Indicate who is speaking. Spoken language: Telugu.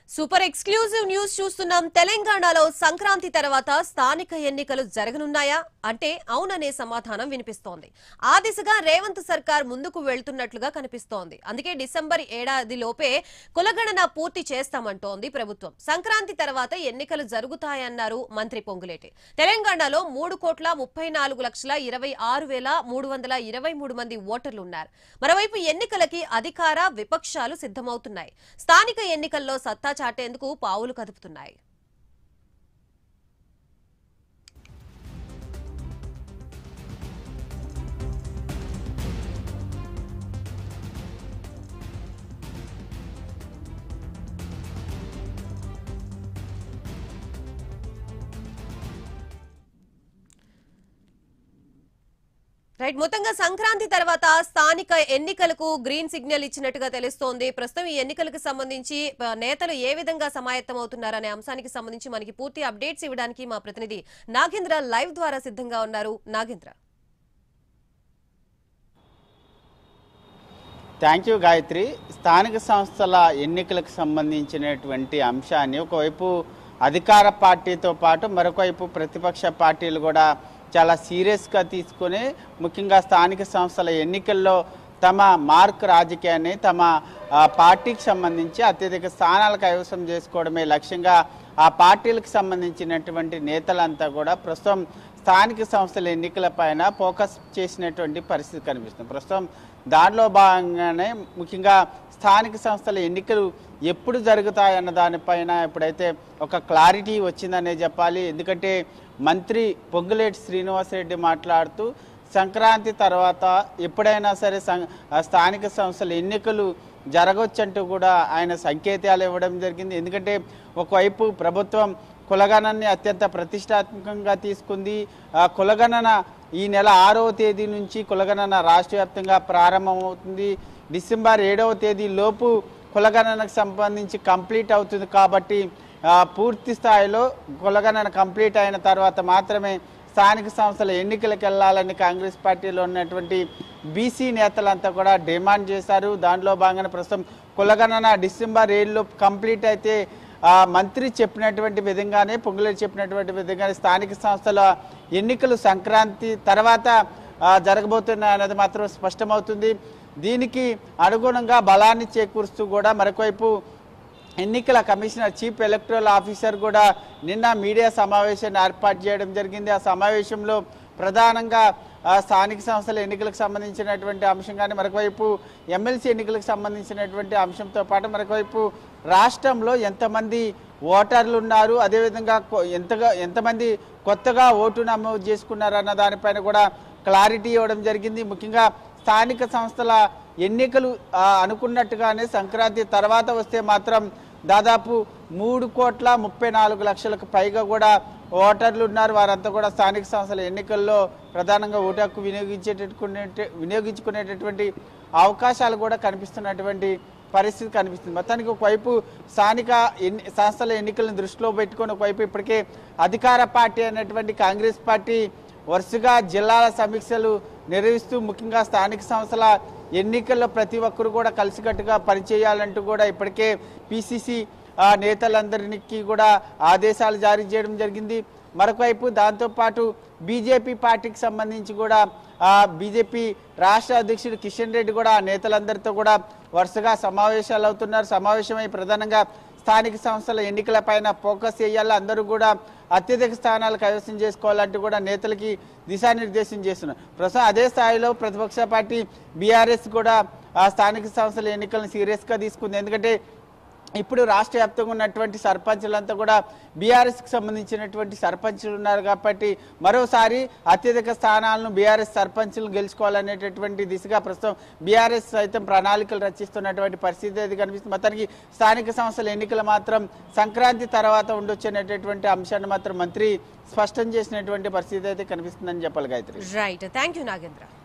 Speaker 1: సూపర్ ఎక్స్క్లూజివ్ న్యూస్ చూస్తున్నాం తెలంగాణలో సంక్రాంతి తర్వాత స్థానిక ఎన్నికలు జరగనున్నాయా అంటే అవుననే సమాధానం వినిపిస్తోంది ఆ దిశగా రేవంత్ సర్కార్ ముందుకు వెళ్తున్నట్లుగా కనిపిస్తోంది అందుకే డిసెంబర్ ఏడాది లోపే కులగణన పూర్తి చేస్తామంటోంది ప్రభుత్వం సంక్రాంతి తర్వాత ఎన్నికలు జరుగుతాయన్నారు మంత్రి పొంగులేటి తెలంగాణలో మూడు కోట్ల ముప్పై నాలుగు లక్షల ఇరవై ఆరు వేల మూడు వందల ఇరవై మూడు మంది ఓటర్లు ఉన్నారు మరోవైపు ఎన్నికలకి అధికార విపక్షాలు సిద్ధమవుతున్నాయి స్థానిక ఎన్నికల్లో సత్తా చాటేందుకు పావులు కదుపుతున్నాయి రైట్ మొత్తంగా సంక్రాంతి తర్వాత స్థానిక ఎన్నికలకు గ్రీన్ సిగ్నల్ ఇచ్చినట్టుగా తెలుస్తోంది ప్రస్తుతం ఈ ఎన్నికలకు సంబంధించి ప- నేతలు ఏ విధంగా సమాయత్తం అవుతున్నారనే అంశానికి సంబంధించి మనకి పూర్తి అప్డేట్స్ ఇవ్వడానికి మా ప్రతినిధి నాగేంద్ర లైవ్ ద్వారా సిద్ధంగా ఉన్నారు నాగేంద్ర
Speaker 2: థ్యాంక్ యూ గాయత్రి స్థానిక సంస్థల ఎన్నికలకు సంబంధించినటువంటి అంశాన్ని ఒకవైపు అధికార పార్టీతో పాటు మరొకవైపు ప్రతిపక్ష పార్టీలు కూడా చాలా సీరియస్గా తీసుకొని ముఖ్యంగా స్థానిక సంస్థల ఎన్నికల్లో తమ మార్క్ రాజకీయాన్ని తమ ఆ, పార్టీకి సంబంధించి అత్యధిక స్థానాలు కైవసం చేసుకోవడమే లక్ష్యంగా ఆ పార్టీలకు సంబంధించినటువంటి నేతలంతా కూడా ప్రస్తుతం స్థానిక సంస్థల ఎన్నికల పైన ఫోకస్ చేసినటువంటి పరిస్థితి కనిపిస్తుంది ప్రస్తుతం దానిలో భాగంగానే ముఖ్యంగా స్థానిక సంస్థల ఎన్నికలు ఎప్పుడు జరుగుతాయన్న దానిపైన ఎప్పుడైతే ఒక క్లారిటీ వచ్చిందనే చెప్పాలి ఎందుకంటే మంత్రి పొంగులేటి శ్రీనివాసరెడ్డి మాట్లాడుతూ సంక్రాంతి తర్వాత ఎప్పుడైనా సరే సం- ఆ స్థానిక సంస్థల ఎన్నికలు జరగవచ్చంటూ కూడా ఆయన సంకేతాలు ఇవ్వడం జరిగింది ఎందుకంటే ఒకవైపు ప్రభుత్వం కులగణనని అత్యంత ప్రతిష్టాత్మకంగా తీసుకుంది ఆ కులగణన ఈ నెల ఆరవ తేదీ నుంచి కులగణన రాష్ట్ర వ్యాప్తంగా ప్రారంభమవుతుంది డిసెంబర్ ఏడవ తేదీ లోపు కులగణనకు సంబంధించి కంప్లీట్ అవుతుంది కాబట్టి ఆ, పూర్తి స్థాయిలో కులగణన కంప్లీట్ అయిన తర్వాత మాత్రమే స్థానిక సంస్థల ఎన్నికలకు వెళ్ళాలని కాంగ్రెస్ పార్టీలో ఉన్నటువంటి బీసీ నేతలంతా కూడా డిమాండ్ చేశారు దానిలో భాగంగా ప్రస్తుతం కులగణన డిసెంబర్ ఏడులో కంప్లీట్ అయితే ఆ మంత్రి చెప్పినటువంటి విధంగానే పొంగులేరు చెప్పినటువంటి విధంగానే స్థానిక సంస్థల ఎన్నికలు సంక్రాంతి తర్వాత ఆ, జరగబోతున్నాయి అనేది మాత్రం స్పష్టమవుతుంది దీనికి అనుగుణంగా బలాన్ని చేకూరుస్తూ కూడా మరొకవైపు ఎన్నికల కమిషనర్ చీఫ్ ఎలక్టరల్ ఆఫీసర్ కూడా నిన్న మీడియా సమావేశాన్ని ఏర్పాటు చేయడం జరిగింది ఆ సమావేశంలో ప్రధానంగా ఆ, స్థానిక సంస్థల ఎన్నికలకు సంబంధించినటువంటి అంశం కానీ మరొకవైపు ఎమ్మెల్సీ ఎన్నికలకు సంబంధించినటువంటి అంశంతో పాటు మరొకవైపు రాష్ట్రంలో ఎంతమంది ఓటర్లు ఉన్నారు అదేవిధంగా కొ- ఎంతగా ఎంతమంది కొత్తగా ఓటు నమోదు చేసుకున్నారు అన్న దానిపైన కూడా క్లారిటీ ఇవ్వడం జరిగింది ముఖ్యంగా స్థానిక సంస్థల ఎన్నికలు ఆ, అనుకున్నట్టుగానే సంక్రాంతి తర్వాత వస్తే మాత్రం దాదాపు మూడు కోట్ల ముప్పై నాలుగు లక్షలకు పైగా కూడా ఓటర్లు ఉన్నారు వారంతా కూడా స్థానిక సంస్థల ఎన్నికల్లో ప్రధానంగా ఓటు హక్కు వినియోగించేటటువంటి వినియోగించుకునేటటువంటి అవకాశాలు కూడా కనిపిస్తున్నటువంటి పరిస్థితి కనిపిస్తుంది మొత్తానికి ఒకవైపు స్థానిక ఎన్ని సంస్థల ఎన్నికలను దృష్టిలో పెట్టుకొని ఒకవైపు ఇప్పటికే అధికార పార్టీ అయినటువంటి కాంగ్రెస్ పార్టీ వరుసగా జిల్లాల సమీక్షలు నిర్వహిస్తూ ముఖ్యంగా స్థానిక సంస్థల ఎన్నికల్లో ప్రతి ఒక్కరు కూడా కలిసికట్టుగా పనిచేయాలంటూ కూడా ఇప్పటికే పిసిసి నేతలందరికీ కూడా ఆదేశాలు జారీ చేయడం జరిగింది మరొకవైపు దాంతోపాటు బీజేపీ పార్టీకి సంబంధించి కూడా ఆ బీజేపీ రాష్ట్ర అధ్యక్షుడు కిషన్ రెడ్డి కూడా ఆ నేతలందరితో కూడా వరుసగా సమావేశాలు అవుతున్నారు సమావేశమై ప్రధానంగా స్థానిక సంస్థల ఎన్నికల పైన ఫోకస్ చేయాలి అందరూ కూడా అత్యధిక స్థానాలు కైవసం చేసుకోవాలంటూ కూడా నేతలకి దిశానిర్దేశం చేస్తున్నారు ప్రస్తుతం అదే స్థాయిలో ప్రతిపక్ష పార్టీ బీఆర్ఎస్ కూడా ఆ స్థానిక సంస్థల ఎన్నికలను సీరియస్గా తీసుకుంది ఎందుకంటే ఇప్పుడు రాష్ట్ర వ్యాప్తంగా ఉన్నటువంటి సర్పంచులంతా కూడా బీఆర్ఎస్కి సంబంధించినటువంటి సర్పంచులు ఉన్నారు కాబట్టి మరోసారి అత్యధిక స్థానాలను బీఆర్ఎస్ సర్పంచులు గెలుచుకోవాలనేటటువంటి దిశగా ప్రస్తుతం బీఆర్ఎస్ సైతం ప్రణాళికలు రచిస్తున్నటువంటి పరిస్థితి అయితే కనిపిస్తుంది మొత్తానికి స్థానిక సంస్థల ఎన్నికలు మాత్రం సంక్రాంతి తర్వాత ఉండొచ్చు అనేటటువంటి అంశాన్ని మాత్రం మంత్రి స్పష్టం చేసినటువంటి పరిస్థితి అయితే కనిపిస్తుందని చెప్పాలి Gayathri
Speaker 1: right thank you Nagendra